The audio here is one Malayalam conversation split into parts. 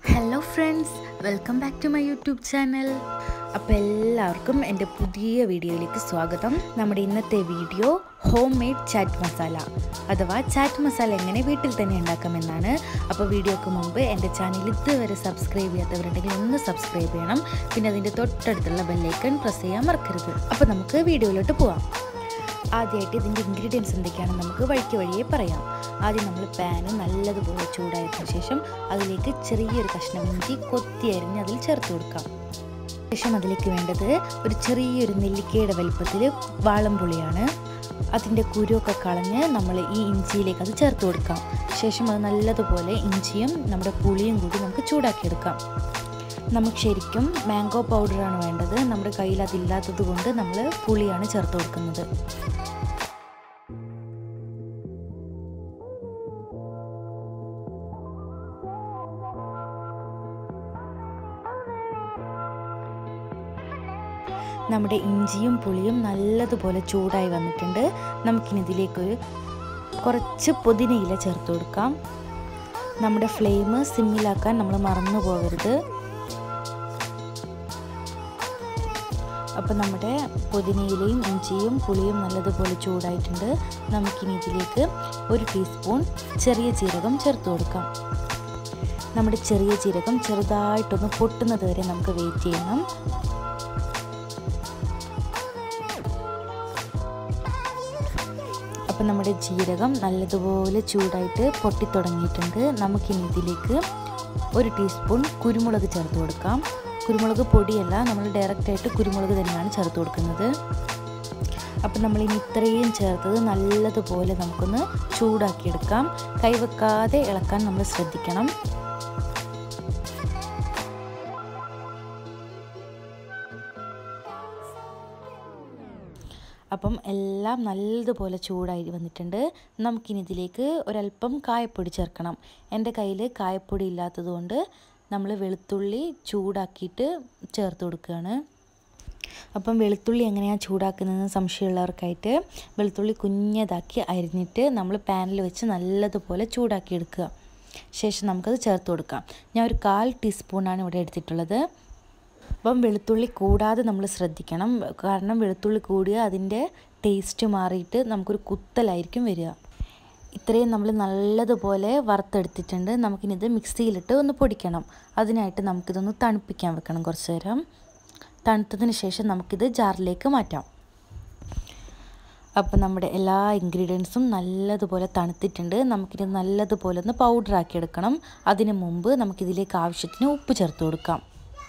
hello friends welcome back to my YouTube channel അപ്പോൾ എല്ലാവർക്കും എൻ്റെ പുതിയ വീഡിയോയിലേക്ക് സ്വാഗതം നമ്മുടെ ഇന്നത്തെ video home made chaat masala അഥവാ ചാറ്റ് മസാല എങ്ങനെ വീട്ടിൽ തന്നെ ഉണ്ടാക്കാമെന്നാണ് അപ്പോൾ വീഡിയോക്ക് മുമ്പ് എൻ്റെ ചാനൽ ഇതുവരെ സബ്സ്ക്രൈബ് ചെയ്യാത്തവരുണ്ടെങ്കിൽ ഒന്ന് സബ്സ്ക്രൈബ് ചെയ്യണം പിന്നെ അതിൻ്റെ തൊട്ടടുത്തുള്ള ബെല്ലൈക്കൺ പ്രസ് ചെയ്യാൻ മറക്കരുത് അപ്പോൾ നമുക്ക് വീഡിയോയിലോട്ട് പോവാം ആദ്യമായിട്ട് ഇതിൻ്റെ ഇൻഗ്രീഡിയൻസ് എന്തൊക്കെയാണെന്ന് നമുക്ക് വഴിക്ക് വഴിയേ പറയാം ആദ്യം നമ്മൾ പാന് നല്ലതുപോലെ ചൂടായതിനു ശേഷം അതിലേക്ക് ചെറിയൊരു കഷ്ണം ഇഞ്ചി കൊത്തി അരിഞ്ഞ് അതിൽ ചേർത്ത് കൊടുക്കാം ശേഷം അതിലേക്ക് വേണ്ടത് ഒരു ചെറിയൊരു നെല്ലിക്കയുടെ വലുപ്പത്തിൽ വാളംപുളിയാണ് അതിൻ്റെ കുരുവൊക്കെ കളഞ്ഞ് നമ്മൾ ഈ ഇഞ്ചിയിലേക്ക് അത് ചേർത്ത് കൊടുക്കാം ശേഷം അത് നല്ലതുപോലെ ഇഞ്ചിയും നമ്മുടെ പുളിയും കൂടി നമുക്ക് ചൂടാക്കിയെടുക്കാം നമുക്ക് ശരിക്കും മാംഗോ പൗഡറാണ് വേണ്ടത് നമ്മുടെ കയ്യിൽ അതില്ലാത്തത് കൊണ്ട് നമ്മൾ പുളിയാണ് ചേർത്ത് കൊടുക്കുന്നത് നമ്മുടെ ഇഞ്ചിയും പുളിയും നല്ലതുപോലെ ചൂടായി വന്നിട്ടുണ്ട് നമുക്കിനി ഇതിലേക്കൊരു കുറച്ച് പുതിനയില ചേർത്ത് കൊടുക്കാം നമ്മുടെ ഫ്ലെയിം സിമ്മിലാക്കാൻ നമ്മൾ മറന്നു പോകരുത് അപ്പോൾ നമ്മുടെ പുതിനയിലയും ഇഞ്ചിയും പുളിയും നല്ലതുപോലെ ചൂടായിട്ടുണ്ട് നമുക്കിനി ഇതിലേക്ക് ഒരു ടീസ്പൂൺ ചെറിയ ജീരകം ചേർത്ത് കൊടുക്കാം നമ്മുടെ ചെറിയ ജീരകം ചെറുതായിട്ടൊന്ന് പൊട്ടുന്നത് വരെ നമുക്ക് വെയിറ്റ് ചെയ്യണം അപ്പം നമ്മുടെ ജീരകം നല്ലതുപോലെ ചൂടായിട്ട് പൊട്ടിത്തുടങ്ങിയിട്ടുണ്ട് നമുക്കിനി ഇതിലേക്ക് ഒരു ടീസ്പൂൺ കുരുമുളക് ചേർത്ത് കൊടുക്കാം കുരുമുളക് പൊടിയല്ല നമ്മൾ ഡയറക്റ്റായിട്ട് കുരുമുളക് തന്നെയാണ് ചേർത്ത് കൊടുക്കുന്നത് അപ്പം നമ്മളിനി ഇത്രയും ചേർത്തത് നല്ലതുപോലെ നമുക്കൊന്ന് ചൂടാക്കിയെടുക്കാം കൈവെക്കാതെ ഇളക്കാൻ നമ്മൾ ശ്രദ്ധിക്കണം അപ്പം എല്ലാം നല്ലതുപോലെ ചൂടായി വന്നിട്ടുണ്ട് നമുക്കിനി ഇതിലേക്ക് ഒരല്പം കായപ്പൊടി ചേർക്കണം എൻ്റെ കയ്യിൽ കായപ്പൊടി ഇല്ലാത്തതുകൊണ്ട് നമ്മൾ വെളുത്തുള്ളി ചൂടാക്കിയിട്ട് ചേർത്ത് കൊടുക്കുകയാണ് അപ്പം വെളുത്തുള്ളി എങ്ങനെയാണ് ചൂടാക്കുന്നതെന്ന് സംശയമുള്ളവർക്കായിട്ട് വെളുത്തുള്ളി കുഞ്ഞതാക്കി അരിഞ്ഞിട്ട് നമ്മൾ പാനിൽ വെച്ച് നല്ലതുപോലെ ചൂടാക്കി എടുക്കുക ശേഷം നമുക്കത് ചേർത്ത് കൊടുക്കാം ഞാൻ ഒരു കാൽ ടീസ്പൂണാണ് ഇവിടെ എടുത്തിട്ടുള്ളത് അപ്പം വെളുത്തുള്ളി കൂടാതെ നമ്മൾ ശ്രദ്ധിക്കണം കാരണം വെളുത്തുള്ളി കൂടിയ അതിൻ്റെ ടേസ്റ്റ് മാറിയിട്ട് നമുക്കൊരു കുത്തലായിരിക്കും വരിക ഇത്രയും നമ്മൾ നല്ലതുപോലെ വറുത്തെടുത്തിട്ടുണ്ട് നമുക്കിനി ഇത് മിക്സിയിലിട്ട് ഒന്ന് പൊടിക്കണം അതിനായിട്ട് നമുക്കിതൊന്ന് തണുപ്പിക്കാൻ വെക്കണം കുറച്ച് നേരം തണുത്തതിന് ശേഷം നമുക്കിത് ജാറിലേക്ക് മാറ്റാം അപ്പം നമ്മുടെ എല്ലാ ഇൻഗ്രീഡിയൻസും നല്ലതുപോലെ തണുത്തിട്ടുണ്ട് നമുക്കിത് നല്ലതുപോലെ ഒന്ന് പൗഡറാക്കി എടുക്കണം അതിന് മുമ്പ് നമുക്കിതിലേക്ക് ആവശ്യത്തിന് ഉപ്പ് ചേർത്ത് കൊടുക്കാം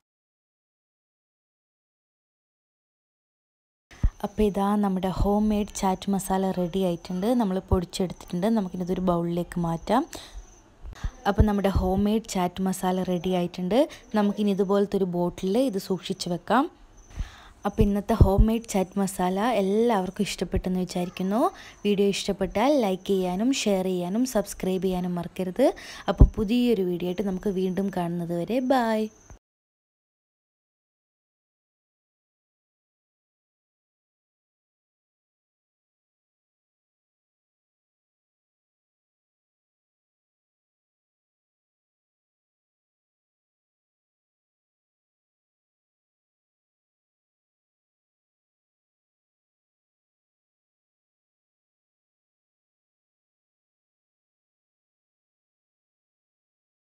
അപ്പോൾ ഇതാ നമ്മുടെ home made chaat masala ready ആയിട്ടുണ്ട് നമ്മൾ പൊടിച്ചെടുത്തിട്ടുണ്ട് നമുക്കിതൊരു ബൗളിലേക്ക് മാറ്റാം അപ്പോൾ നമ്മുടെ home made chaat masala ready ആയിട്ടുണ്ട് നമുക്കിനി ഇതുപോലത്തെ ഒരു ബോട്ടിൽ ഇത് സൂക്ഷിച്ച് വെക്കാം അപ്പോൾ ഇന്നത്തെ ഹോം മെയ്ഡ് ചാറ്റ് മസാല എല്ലാവർക്കും ഇഷ്ടപ്പെട്ടെന്ന് വിചാരിക്കുന്നു വീഡിയോ ഇഷ്ടപ്പെട്ടാൽ ലൈക്ക് ചെയ്യാനും ഷെയർ ചെയ്യാനും സബ്സ്ക്രൈബ് ചെയ്യാനും മറക്കരുത് അപ്പോൾ പുതിയൊരു വീഡിയോ ആയിട്ട് നമുക്ക് വീണ്ടും കാണുന്നത് വരെ ബായ്